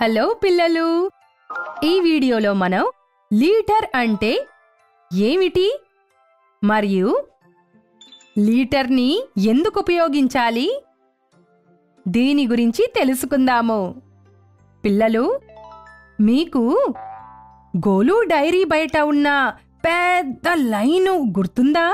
hello పిల్లలు ఈ వీడియోలో మనం లీటర్ అంటే ఏమిటి మరియు లీటర్ని ఎందుకు ఉపయోగించాలి దీని గురించి తెలుసుకుందాము పిల్లలు మీకు గోలు డైరీ బయట ఉన్న పెద్ద లైను గుర్తుందా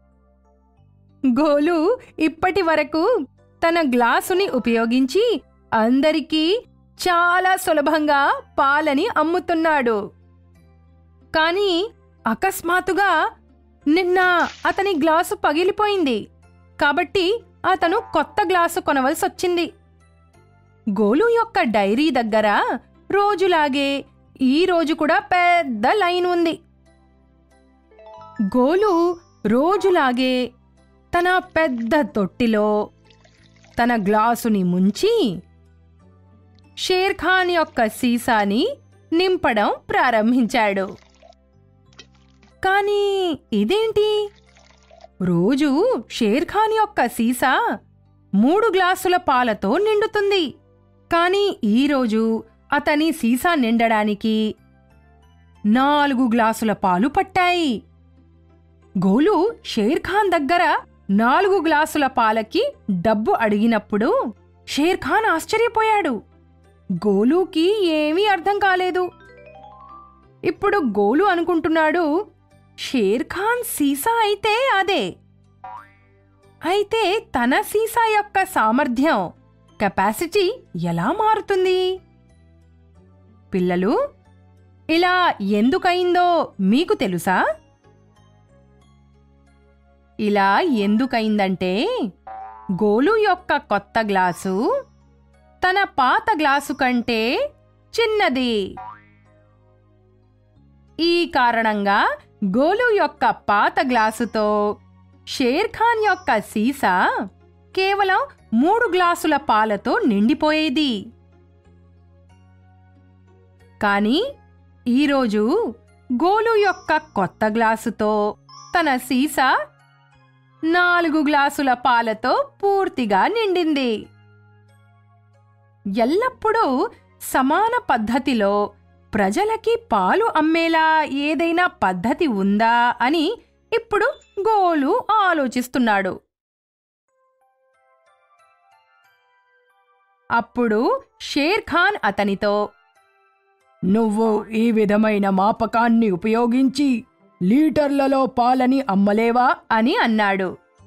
గోలు ఇప్పటి వరకు తన గ్లాసుని ఉపయోగించి అందరికీ చాలా సులభంగా పాలని అమ్ముతున్నాడు కానీ అకస్మాత్తుగా నిన్న అతని గ్లాసు పగిలిపోయింది కాబట్టి అతను కొత్త గ్లాసు కొనవలసొచ్చింది గోలు యొక్క డైరీ దగ్గర రోజులాగే ఈ రోజు కూడా పెద్ద లైన్ ఉంది గోలు రోజులాగే తన పెద్ద తొట్టిలో తన గ్లాసుని ముంచి షేర్ ఖాన్ యొక్క సీసాని నింపడం ప్రారంభించాడు కానీ ఇదేంటి రోజు షేర్ ఖాన్ యొక్క సీసా మూడు గ్లాసుల పాలతో నిండుతుంది కానీ ఈరోజు అతని సీసా నిండడానికి నాలుగు గ్లాసుల పాలు పట్టాయి గోలు షేర్ ఖాన్ దగ్గర నాలుగు గ్లాసుల పాలకి డబ్బు అడిగినప్పుడు షేర్ ఖాన్ ఆశ్చర్యపోయాడు గోలుకి ఏమీ అర్థం కాలేదు ఇప్పుడు గోలు అనుకుంటున్నాడు షేర్ ఖాన్ సీసా అయితే అదే అయితే తన సీసా యొక్క సామర్థ్యం కెపాసిటీ ఎలా మారుతుంది పిల్లలు ఇలా ఎందుకయిందో మీకు తెలుసా ఇలా ఎందుకయిందంటే గోలు యొక్క కొత్త గ్లాసు తన పాత గ్లాసు కంటే చిన్నది ఈ కారణంగా గోలు యొక్క పాత గ్లాసుతో షేర్ ఖాన్ యొక్క సీసా కేవలం మూడు గ్లాసుల పాలతో నిండిపోయేది కానీ ఈరోజు గోలు యొక్క కొత్త గ్లాసుతో తన సీసా నాలుగు గ్లాసుల పాలతో పూర్తిగా నిండింది ఎల్లప్పుడూ సమాన పద్ధతిలో ప్రజలకి పాలు అమ్మేలా ఏదైనా పద్ధతి ఉందా అని ఇప్పుడు గోలు ఆలోచిస్తున్నాడు అప్పుడు షేర్ ఖాన్ అతనితో నువ్వు ఈ విధమైన మాపకాన్ని ఉపయోగించి లీటర్లలో పాలని అమ్మలేవా అని అన్నాడు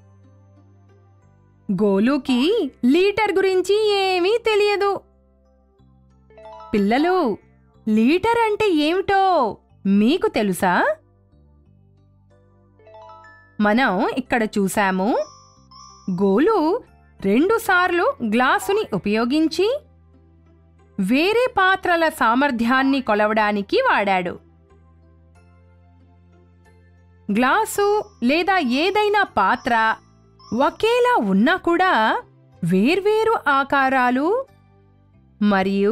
గోలుకి లీటర్ గురించి ఏమీ తెలియదు పిల్లలు లీటర్ అంటే ఏమిటో మీకు తెలుసా మనం ఇక్కడ చూశాము గోలు రెండుసార్లు గ్లాసుని ఉపయోగించి వేరే పాత్రల సామర్థ్యాన్ని కొలవడానికి వాడాడు గ్లాసు లేదా ఏదైనా పాత్ర ఒకేలా ఉన్నా కూడా వేర్వేరు ఆకారాలు మరియు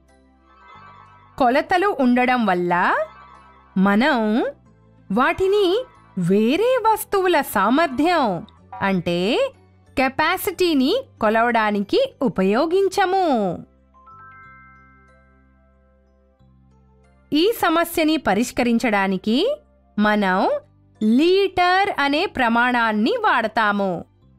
కొలతలు ఉండడం వల్ల మనం వాటిని వేరే వస్తువుల సామర్థ్యం అంటే కెపాసిటీని కొలవడానికి ఉపయోగించము ఈ సమస్యని పరిష్కరించడానికి మనం లీటర్ అనే ప్రమాణాన్ని వాడతాము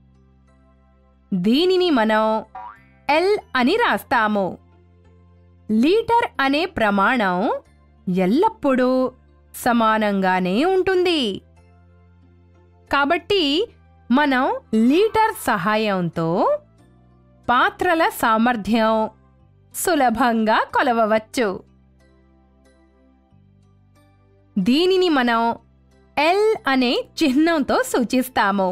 దీనిని మనం ఎల్ అని రాస్తాము లీటర్ అనే ప్రమాణం ఎల్లప్పుడూ సమానంగానే ఉంటుంది కాబట్టి మనం లీటర్ సహాయంతో పాత్రల సామర్థ్యం సులభంగా కొలవవచ్చు దీనిని మనం ఎల్ అనే చిహ్నంతో సూచిస్తాము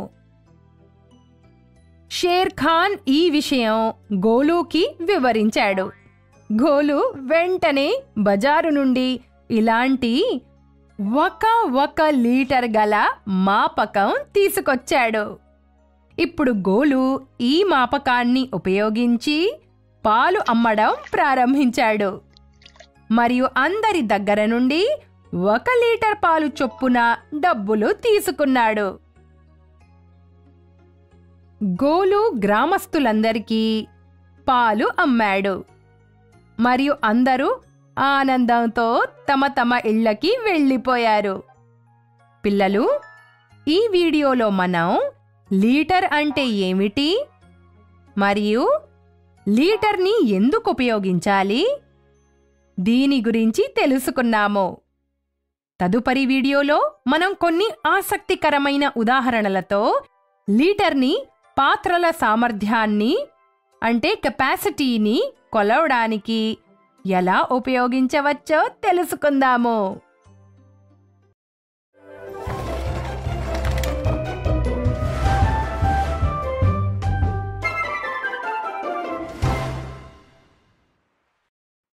షేర్ ఖాన్ ఈ విషయం గోలుకి వివరించాడు గోలు వెంటనే బజారు నుండి ఇలాంటి ఒక ఒక లీటర్ గల మాపకం తీసుకొచ్చాడు ఇప్పుడు గోలు ఈ మాపకాన్ని ఉపయోగించి పాలు అమ్మడం ప్రారంభించాడు మరియు అందరి దగ్గర నుండి ఒక లీటర్ పాలు చొప్పున డబ్బులు తీసుకున్నాడు గోలు గ్రామస్తులందరికీ పాలు అమ్మాడు మరియు అందరూ ఆనందంతో తమ తమ ఇళ్ళకి వెళ్ళిపోయారు పిల్లలు ఈ వీడియోలో మనం లీటర్ అంటే ఏమిటి మరియు లీటర్ని ఎందుకు ఉపయోగించాలి దీని గురించి తెలుసుకున్నాము తదుపరి వీడియోలో మనం కొన్ని ఆసక్తికరమైన ఉదాహరణలతో లీటర్ని పాత్రల సామర్థ్యాన్ని అంటే కెపాసిటీని కొలవడానికి ఎలా ఉపయోగించవచ్చో తెలుసుకుందాము